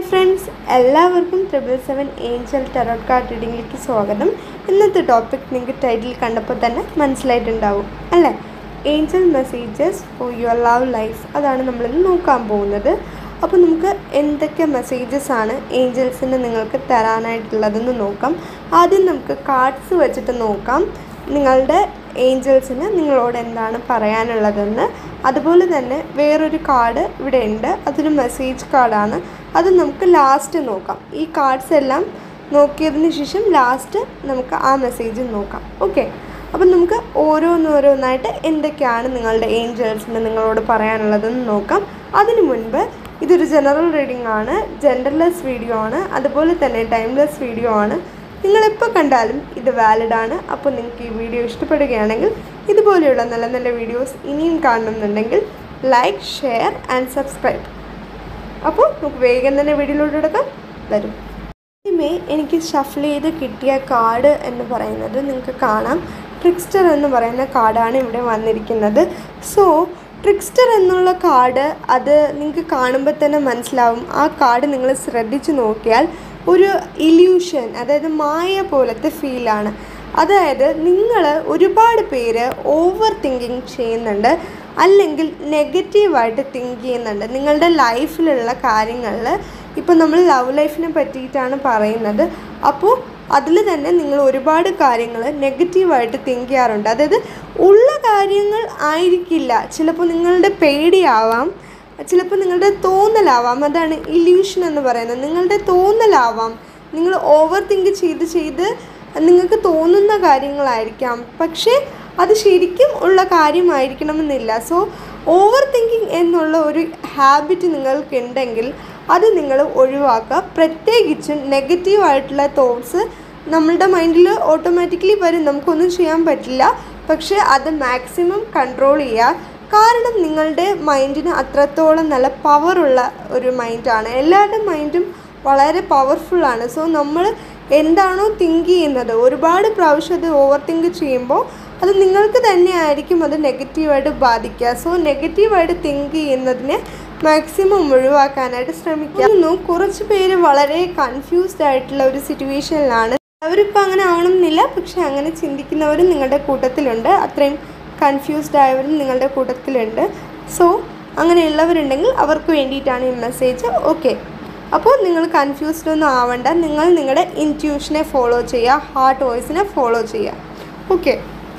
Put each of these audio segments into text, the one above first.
friends എല്ലാവർക്കും triple seven angel tarot card റീഡിങ്ങിലേക്ക് സ്വാഗതം ഇന്നത്തെ ടോപ്പിക് നിങ്ങൾക്ക് ടൈറ്റിൽ കണ്ടപ്പോൾ തന്നെ മനസ്സിലായിട്ടുണ്ടാവും അല്ലേ angel messages for your love life അതാണ് നമ്മളിന്ന് നോക്കാൻ പോകുന്നത് അപ്പോൾ നമുക്ക് എന്തൊക്കെ മെസ്സേജസ് ആണ് ഏഞ്ചൽസിന് നിങ്ങൾക്ക് തരാനായിട്ടുള്ളതെന്ന് നോക്കാം ആദ്യം നമുക്ക് കാർഡ്സ് വെച്ചിട്ട് നോക്കാം നിങ്ങളുടെ ഏഞ്ചൽസിന് നിങ്ങളോട് എന്താണ് പറയാനുള്ളതെന്ന് അതുപോലെ തന്നെ വേറൊരു കാർഡ് ഇവിടെ ഉണ്ട് അതൊരു മെസ്സേജ് കാർഡാണ് അത് നമുക്ക് ലാസ്റ്റ് നോക്കാം ഈ കാർഡ്സ് എല്ലാം നോക്കിയതിന് ശേഷം ലാസ്റ്റ് നമുക്ക് ആ മെസ്സേജ് നോക്കാം ഓക്കെ അപ്പം നമുക്ക് ഓരോന്നോരോന്നായിട്ട് എന്തൊക്കെയാണ് നിങ്ങളുടെ ഏഞ്ചൽസിന് നിങ്ങളോട് പറയാനുള്ളതെന്ന് നോക്കാം അതിനു മുൻപ് ഇതൊരു ജനറൽ റീഡിംഗ് ആണ് ജെൻഡർലെസ് വീഡിയോ ആണ് അതുപോലെ തന്നെ ടൈംലെസ് വീഡിയോ ആണ് നിങ്ങളെപ്പോൾ കണ്ടാലും ഇത് വാലിഡ് ആണ് അപ്പോൾ നിങ്ങൾക്ക് ഈ വീഡിയോ ഇഷ്ടപ്പെടുകയാണെങ്കിൽ ഇതുപോലെയുള്ള നല്ല നല്ല വീഡിയോസ് ഇനിയും കാണണമെന്നുണ്ടെങ്കിൽ ലൈക്ക് ഷെയർ ആൻഡ് സബ്സ്ക്രൈബ് അപ്പോൾ നമുക്ക് വേഗം തന്നെ വീഡിയോയിലോട്ട് എടുക്കാം വരും ആദ്യമേ എനിക്ക് ഷഫിൾ ചെയ്ത് കിട്ടിയ കാർഡ് എന്ന് പറയുന്നത് നിങ്ങൾക്ക് കാണാം ട്രിക്സ്റ്റർ എന്ന് പറയുന്ന കാർഡാണ് ഇവിടെ വന്നിരിക്കുന്നത് സോ ട്രിക്സ്റ്റർ എന്നുള്ള കാർഡ് അത് നിങ്ങൾക്ക് കാണുമ്പോൾ തന്നെ മനസ്സിലാവും ആ കാർഡ് നിങ്ങൾ ശ്രദ്ധിച്ചു നോക്കിയാൽ ഒരു ഇല്യൂഷൻ അതായത് മായ പോലത്തെ ഫീലാണ് അതായത് നിങ്ങൾ ഒരുപാട് പേര് ഓവർ തിങ്കിങ് ചെയ്യുന്നുണ്ട് അല്ലെങ്കിൽ നെഗറ്റീവായിട്ട് തിങ്ക് ചെയ്യുന്നുണ്ട് നിങ്ങളുടെ ലൈഫിലുള്ള കാര്യങ്ങളിൽ ഇപ്പോൾ നമ്മൾ ലവ് ലൈഫിനെ പറ്റിയിട്ടാണ് പറയുന്നത് അപ്പോൾ അതിൽ തന്നെ നിങ്ങൾ ഒരുപാട് കാര്യങ്ങൾ നെഗറ്റീവായിട്ട് തിങ്ക് ചെയ്യാറുണ്ട് അതായത് ഉള്ള കാര്യങ്ങൾ ആയിരിക്കില്ല ചിലപ്പോൾ നിങ്ങളുടെ പേടിയാവാം ചിലപ്പോൾ നിങ്ങളുടെ തോന്നലാവാം അതാണ് ഇല്യൂഷൻ എന്ന് പറയുന്നത് നിങ്ങളുടെ തോന്നലാവാം നിങ്ങൾ ഓവർ തിങ്ക് ചെയ്ത് ചെയ്ത് നിങ്ങൾക്ക് തോന്നുന്ന കാര്യങ്ങളായിരിക്കാം പക്ഷേ അത് ശരിക്കും ഉള്ള കാര്യമായിരിക്കണമെന്നില്ല സോ ഓവർ തിങ്കിങ് എന്നുള്ള ഒരു ഹാബിറ്റ് നിങ്ങൾക്കുണ്ടെങ്കിൽ അത് നിങ്ങൾ ഒഴിവാക്കുക പ്രത്യേകിച്ചും നെഗറ്റീവായിട്ടുള്ള തോട്ട്സ് നമ്മളുടെ മൈൻഡിൽ ഓട്ടോമാറ്റിക്കലി വരും നമുക്കൊന്നും ചെയ്യാൻ പറ്റില്ല പക്ഷേ അത് മാക്സിമം കൺട്രോൾ ചെയ്യുക കാരണം നിങ്ങളുടെ മൈൻഡിന് അത്രത്തോളം നല്ല പവറുള്ള ഒരു മൈൻഡാണ് എല്ലാവരുടെ മൈൻഡും വളരെ പവർഫുള്ളാണ് സോ നമ്മൾ എന്താണോ തിങ്ക് ചെയ്യുന്നത് ഒരുപാട് പ്രാവശ്യം അത് ഓവർ തിങ്ക് ചെയ്യുമ്പോൾ അത് നിങ്ങൾക്ക് തന്നെ ആയിരിക്കും അത് നെഗറ്റീവായിട്ട് ബാധിക്കുക സോ നെഗറ്റീവായിട്ട് തിങ്ക് ചെയ്യുന്നതിനെ മാക്സിമം ഒഴിവാക്കാനായിട്ട് ശ്രമിക്കുക തോന്നുന്നു കുറച്ച് പേര് വളരെ കൺഫ്യൂസ്ഡ് ആയിട്ടുള്ള ഒരു സിറ്റുവേഷനിലാണ് അവരിപ്പോൾ അങ്ങനെ ആവണമെന്നില്ല പക്ഷെ അങ്ങനെ ചിന്തിക്കുന്നവരും നിങ്ങളുടെ കൂട്ടത്തിലുണ്ട് അത്രയും കൺഫ്യൂസ്ഡ് ആയവരും നിങ്ങളുടെ കൂട്ടത്തിലുണ്ട് സോ അങ്ങനെയുള്ളവരുണ്ടെങ്കിൽ അവർക്ക് വേണ്ടിയിട്ടാണ് ഈ മെസ്സേജ് ഓക്കെ അപ്പോൾ നിങ്ങൾ കൺഫ്യൂസ്ഡ് ഒന്നും ആവണ്ട നിങ്ങൾ നിങ്ങളുടെ ഇൻറ്റ്യൂഷനെ ഫോളോ ചെയ്യുക ഹാർട്ട് വോയിസിനെ ഫോളോ ചെയ്യുക ഓക്കെ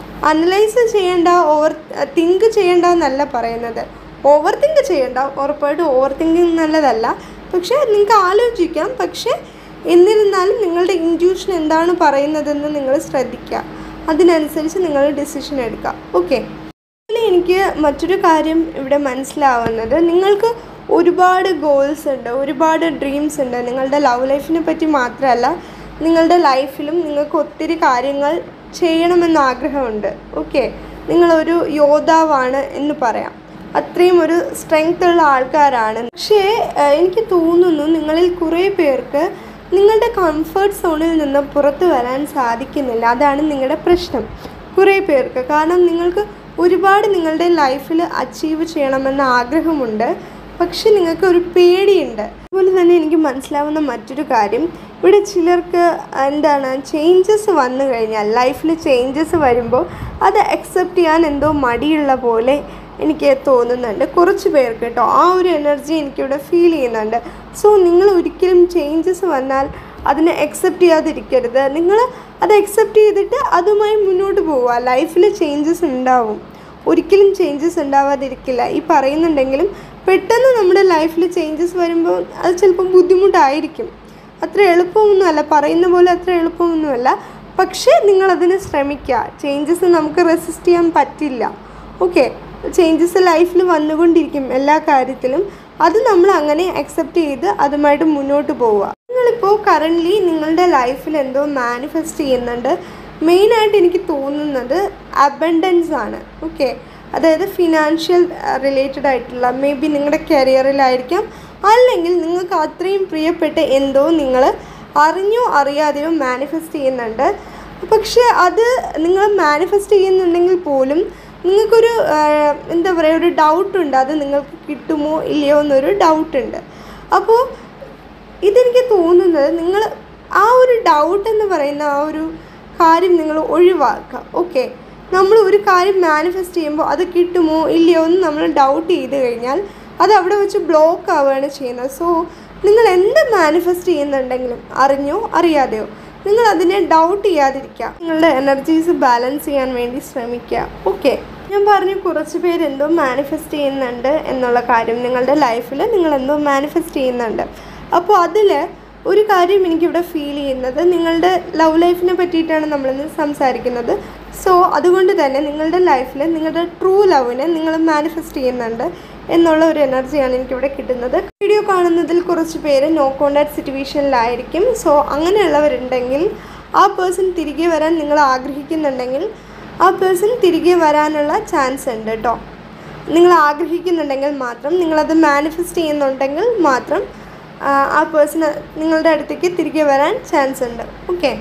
അനലൈസ് ചെയ്യേണ്ട ഓവർ തിങ്ക് ചെയ്യേണ്ട എന്നല്ല പറയുന്നത് ഓവർ തിങ്ക് ചെയ്യേണ്ട ഉറപ്പായിട്ടും ഓവർ തിങ്കിങ് നല്ലതല്ല പക്ഷേ നിങ്ങൾക്ക് ആലോചിക്കാം പക്ഷേ എന്നിരുന്നാലും നിങ്ങളുടെ ഇൻറ്റ്യൂഷൻ എന്താണ് പറയുന്നതെന്ന് നിങ്ങൾ ശ്രദ്ധിക്കുക അതിനനുസരിച്ച് നിങ്ങൾ ഡിസിഷൻ എടുക്കുക ഓക്കെ എനിക്ക് മറ്റൊരു കാര്യം ഇവിടെ മനസ്സിലാവുന്നത് നിങ്ങൾക്ക് ഒരുപാട് ഗോൾസ് ഉണ്ട് ഒരുപാട് ഡ്രീംസ് ഉണ്ട് നിങ്ങളുടെ ലവ് ലൈഫിനെ പറ്റി മാത്രമല്ല നിങ്ങളുടെ ലൈഫിലും നിങ്ങൾക്ക് ഒത്തിരി കാര്യങ്ങൾ ചെയ്യണമെന്ന് ആഗ്രഹമുണ്ട് ഓക്കെ നിങ്ങളൊരു യോദ്ധാവാണ് എന്ന് പറയാം അത്രയും ഒരു സ്ട്രെങ്ത് ഉള്ള ആൾക്കാരാണ് പക്ഷേ എനിക്ക് തോന്നുന്നു നിങ്ങളിൽ കുറേ പേർക്ക് നിങ്ങളുടെ കംഫർട്ട് സോണിൽ നിന്ന് പുറത്തു വരാൻ സാധിക്കുന്നില്ല അതാണ് നിങ്ങളുടെ പ്രശ്നം കുറേ പേർക്ക് കാരണം നിങ്ങൾക്ക് ഒരുപാട് നിങ്ങളുടെ ലൈഫിൽ അച്ചീവ് ചെയ്യണമെന്ന ആഗ്രഹമുണ്ട് പക്ഷെ നിങ്ങൾക്ക് ഒരു പേടിയുണ്ട് അതുപോലെ തന്നെ എനിക്ക് മനസ്സിലാവുന്ന മറ്റൊരു കാര്യം ഇവിടെ ചിലർക്ക് എന്താണ് ചേഞ്ചസ് വന്നു കഴിഞ്ഞാൽ ലൈഫിൽ ചേഞ്ചസ് വരുമ്പോൾ അത് അക്സെപ്റ്റ് ചെയ്യാൻ എന്തോ മടിയുള്ള പോലെ എനിക്ക് തോന്നുന്നുണ്ട് കുറച്ച് പേർക്ക് കേട്ടോ ആ ഒരു എനർജി എനിക്കിവിടെ ഫീൽ ചെയ്യുന്നുണ്ട് സോ നിങ്ങൾ ഒരിക്കലും ചേഞ്ചസ് വന്നാൽ അതിനെ അക്സെപ്റ്റ് ചെയ്യാതിരിക്കരുത് നിങ്ങൾ അത് അക്സെപ്റ്റ് ചെയ്തിട്ട് അതുമായി മുന്നോട്ട് പോവുക ലൈഫിൽ ചേഞ്ചസ് ഉണ്ടാവും ഒരിക്കലും ചേഞ്ചസ് ഉണ്ടാവാതിരിക്കില്ല ഈ പറയുന്നുണ്ടെങ്കിലും പെട്ടെന്ന് നമ്മുടെ ലൈഫിൽ ചേഞ്ചസ് വരുമ്പോൾ അത് ചിലപ്പോൾ ബുദ്ധിമുട്ടായിരിക്കും അത്ര എളുപ്പമൊന്നുമല്ല പറയുന്ന പോലെ അത്ര എളുപ്പമൊന്നുമല്ല പക്ഷേ നിങ്ങളതിന് ശ്രമിക്കുക ചേഞ്ചസ് നമുക്ക് റെസിസ്റ്റ് ചെയ്യാൻ പറ്റില്ല ഓക്കെ ചേഞ്ചസ് ലൈഫിൽ വന്നുകൊണ്ടിരിക്കും എല്ലാ കാര്യത്തിലും അത് നമ്മൾ അങ്ങനെ അക്സെപ്റ്റ് ചെയ്ത് അതുമായിട്ട് മുന്നോട്ട് പോവുക നിങ്ങളിപ്പോൾ കറൻ്റ്ലി നിങ്ങളുടെ ലൈഫിൽ എന്തോ മാനിഫെസ്റ്റ് ചെയ്യുന്നുണ്ട് മെയിനായിട്ട് എനിക്ക് തോന്നുന്നത് അബൻഡൻസ് ആണ് ഓക്കെ അതായത് ഫിനാൻഷ്യൽ റിലേറ്റഡ് ആയിട്ടുള്ള മേ ബി നിങ്ങളുടെ കരിയറിലായിരിക്കാം അല്ലെങ്കിൽ നിങ്ങൾക്ക് അത്രയും പ്രിയപ്പെട്ട എന്തോ നിങ്ങൾ അറിഞ്ഞോ അറിയാതെയോ മാനിഫെസ്റ്റ് ചെയ്യുന്നുണ്ട് പക്ഷേ അത് നിങ്ങൾ മാനിഫെസ്റ്റ് ചെയ്യുന്നുണ്ടെങ്കിൽ പോലും നിങ്ങൾക്കൊരു എന്താ പറയുക ഒരു ഡൗട്ടുണ്ട് അത് നിങ്ങൾക്ക് കിട്ടുമോ ഇല്ലയോ എന്നൊരു ഡൗട്ടുണ്ട് അപ്പോൾ ഇതെനിക്ക് തോന്നുന്നത് നിങ്ങൾ ആ ഒരു ഡൗട്ട് എന്ന് പറയുന്ന ആ ഒരു കാര്യം നിങ്ങൾ ഒഴിവാക്കുക ഓക്കെ നമ്മൾ ഒരു കാര്യം മാനിഫെസ്റ്റ് ചെയ്യുമ്പോൾ അത് കിട്ടുമോ ഇല്ലയോ എന്ന് നമ്മൾ ഡൗട്ട് ചെയ്ത് കഴിഞ്ഞാൽ അത് അവിടെ വെച്ച് ബ്ലോക്ക് ആവുകയാണ് ചെയ്യുന്നത് സോ നിങ്ങൾ എന്ത് മാനിഫെസ്റ്റ് ചെയ്യുന്നുണ്ടെങ്കിലും അറിഞ്ഞോ അറിയാതെയോ നിങ്ങൾ അതിനെ ഡൗട്ട് ചെയ്യാതിരിക്കുക നിങ്ങളുടെ എനർജീസ് ബാലൻസ് ചെയ്യാൻ വേണ്ടി ശ്രമിക്കുക ഓക്കെ ഞാൻ പറഞ്ഞു കുറച്ച് പേര് എന്തോ മാനിഫെസ്റ്റ് ചെയ്യുന്നുണ്ട് എന്നുള്ള കാര്യം നിങ്ങളുടെ ലൈഫിൽ നിങ്ങൾ എന്തോ മാനിഫെസ്റ്റ് ചെയ്യുന്നുണ്ട് അപ്പോൾ അതിൽ ഒരു കാര്യം എനിക്കിവിടെ ഫീൽ ചെയ്യുന്നത് നിങ്ങളുടെ ലവ് ലൈഫിനെ പറ്റിയിട്ടാണ് നമ്മളിന്ന് സംസാരിക്കുന്നത് സോ അതുകൊണ്ട് തന്നെ നിങ്ങളുടെ ലൈഫിൽ നിങ്ങളുടെ ട്രൂ ലവിനെ നിങ്ങൾ മാനിഫെസ്റ്റ് ചെയ്യുന്നുണ്ട് എന്നുള്ള ഒരു എനർജിയാണ് എനിക്കിവിടെ കിട്ടുന്നത് വീഡിയോ കാണുന്നതിൽ കുറച്ച് പേര് നോ കോണ്ടാക്ട് സിറ്റുവേഷനിലായിരിക്കും സോ അങ്ങനെയുള്ളവരുണ്ടെങ്കിൽ ആ പേഴ്സൺ തിരികെ വരാൻ നിങ്ങൾ ആഗ്രഹിക്കുന്നുണ്ടെങ്കിൽ ആ പേഴ്സൺ തിരികെ വരാനുള്ള ചാൻസ് ഉണ്ട് കേട്ടോ നിങ്ങൾ ആഗ്രഹിക്കുന്നുണ്ടെങ്കിൽ മാത്രം നിങ്ങളത് മാനിഫെസ്റ്റ് ചെയ്യുന്നുണ്ടെങ്കിൽ മാത്രം ആ, ആ പേഴ്സൺ നിങ്ങളുടെ അടുത്തേക്ക് തിരികെ വരാൻ ചാൻസ് ഉണ്ട് ഓക്കെ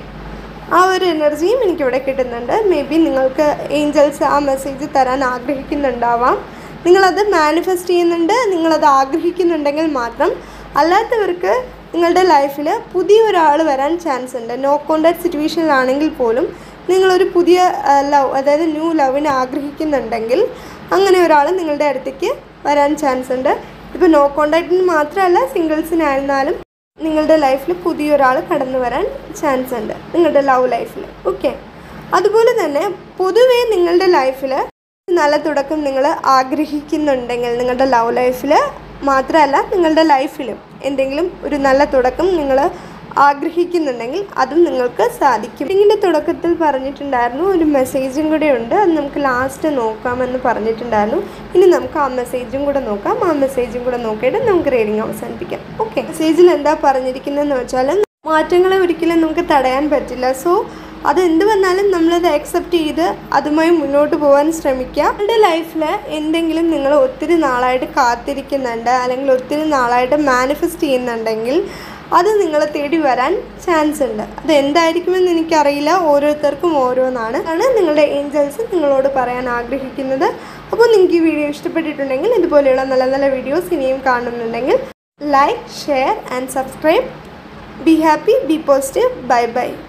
ആ ഒരു എനർജിയും എനിക്കിവിടെ കിട്ടുന്നുണ്ട് മേ ബി നിങ്ങൾക്ക് ഏഞ്ചൽസ് ആ മെസ്സേജ് തരാൻ ആഗ്രഹിക്കുന്നുണ്ടാവാം നിങ്ങളത് മാനിഫെസ്റ്റ് ചെയ്യുന്നുണ്ട് നിങ്ങളത് ആഗ്രഹിക്കുന്നുണ്ടെങ്കിൽ മാത്രം അല്ലാത്തവർക്ക് നിങ്ങളുടെ ലൈഫിൽ പുതിയ ഒരാൾ വരാൻ ചാൻസ് ഉണ്ട് നോ കോണ്ടാക്ട് സിറ്റുവേഷനിലാണെങ്കിൽ പോലും നിങ്ങളൊരു പുതിയ ലവ് അതായത് ന്യൂ ലവിനെ ആഗ്രഹിക്കുന്നുണ്ടെങ്കിൽ അങ്ങനെ ഒരാൾ നിങ്ങളുടെ അടുത്തേക്ക് വരാൻ ചാൻസ് ഉണ്ട് ഇപ്പോൾ നോ കോണ്ടാക്റ്റിന് മാത്രമല്ല സിംഗിൾസിനായിരുന്നാലും നിങ്ങളുടെ ലൈഫിൽ പുതിയൊരാൾ കടന്നു വരാൻ ചാൻസ് ഉണ്ട് നിങ്ങളുടെ ലവ് ലൈഫിൽ ഓക്കെ അതുപോലെ തന്നെ പൊതുവേ നിങ്ങളുടെ ലൈഫിൽ നല്ല തുടക്കം നിങ്ങൾ ആഗ്രഹിക്കുന്നുണ്ടെങ്കിൽ നിങ്ങളുടെ ലവ് ലൈഫിൽ മാത്രമല്ല നിങ്ങളുടെ ലൈഫിലും എന്തെങ്കിലും ഒരു നല്ല തുടക്കം നിങ്ങൾ ആഗ്രഹിക്കുന്നുണ്ടെങ്കിൽ അതും നിങ്ങൾക്ക് സാധിക്കും ഇതിൻ്റെ തുടക്കത്തിൽ പറഞ്ഞിട്ടുണ്ടായിരുന്നു ഒരു മെസ്സേജും കൂടെ ഉണ്ട് അത് നമുക്ക് ലാസ്റ്റ് നോക്കാമെന്ന് പറഞ്ഞിട്ടുണ്ടായിരുന്നു ഇനി നമുക്ക് ആ മെസ്സേജും കൂടെ നോക്കാം ആ മെസ്സേജും കൂടെ നോക്കിയിട്ട് നമുക്ക് റീഡിങ് അവസാനിപ്പിക്കാം ഓക്കെ മെസ്സേജിൽ എന്താ പറഞ്ഞിരിക്കുന്നതെന്ന് വെച്ചാൽ മാറ്റങ്ങളെ ഒരിക്കലും നമുക്ക് തടയാൻ പറ്റില്ല സോ അത് എന്ത് വന്നാലും നമ്മളത് അക്സെപ്റ്റ് ചെയ്ത് അതുമായി മുന്നോട്ട് പോകാൻ ശ്രമിക്കുക നിങ്ങളുടെ ലൈഫിൽ എന്തെങ്കിലും നിങ്ങൾ ഒത്തിരി നാളായിട്ട് കാത്തിരിക്കുന്നുണ്ട് അല്ലെങ്കിൽ ഒത്തിരി നാളായിട്ട് മാനിഫെസ്റ്റ് ചെയ്യുന്നുണ്ടെങ്കിൽ അത് നിങ്ങളെ തേടി വരാൻ ചാൻസ് ഉണ്ട് അത് എന്തായിരിക്കുമെന്ന് എനിക്കറിയില്ല ഓരോരുത്തർക്കും ഓരോന്നാണ് ആണ് നിങ്ങളുടെ ഏഞ്ചൽസ് നിങ്ങളോട് പറയാൻ ആഗ്രഹിക്കുന്നത് അപ്പോൾ നിങ്ങൾക്ക് ഈ വീഡിയോ ഇഷ്ടപ്പെട്ടിട്ടുണ്ടെങ്കിൽ ഇതുപോലെയുള്ള നല്ല നല്ല വീഡിയോസ് ഇനിയും കാണുന്നുണ്ടെങ്കിൽ like share and subscribe be happy be positive bye by